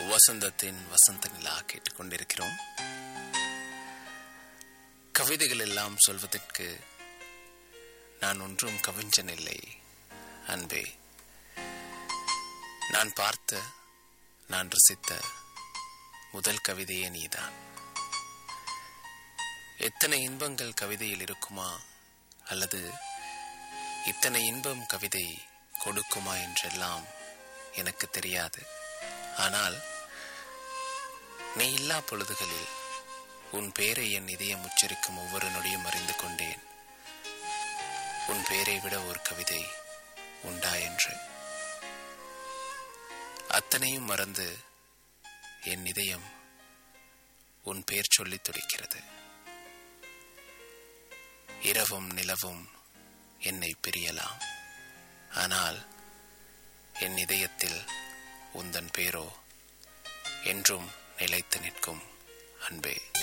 வசந்தத்தின் வசந்த நிலா கேட்டுக்கொண்டிருக்கிறோம் கவிதைகள் எல்லாம் சொல்வதற்கு நான் ஒன்றும் கவிஞன் இல்லை அன்பே நான் பார்த்த நான் ரசித்த முதல் கவிதையே நீதான் எத்தனை இன்பங்கள் கவிதையில் இருக்குமா அல்லது இத்தனை இன்பம் கவிதை கொடுக்குமா என்றெல்லாம் எனக்கு தெரியாது ஆனால் நீ இல்லா பொழுதுகளில் உன் பேரை என் இதயம் உச்சரிக்கும் ஒவ்வொரு நொடியும் அறிந்து கொண்டேன் உன் பேரை விட ஒரு கவிதை உண்டா என்று அத்தனையும் மறந்து என் இதயம் உன் பேர் சொல்லித் துடிக்கிறது இரவும் நிலவும் என்னை பிரியலாம் ஆனால் என் இதயத்தில் உந்தன் பேரோ என்றும் நிலைத்து நிற்கும் அன்பே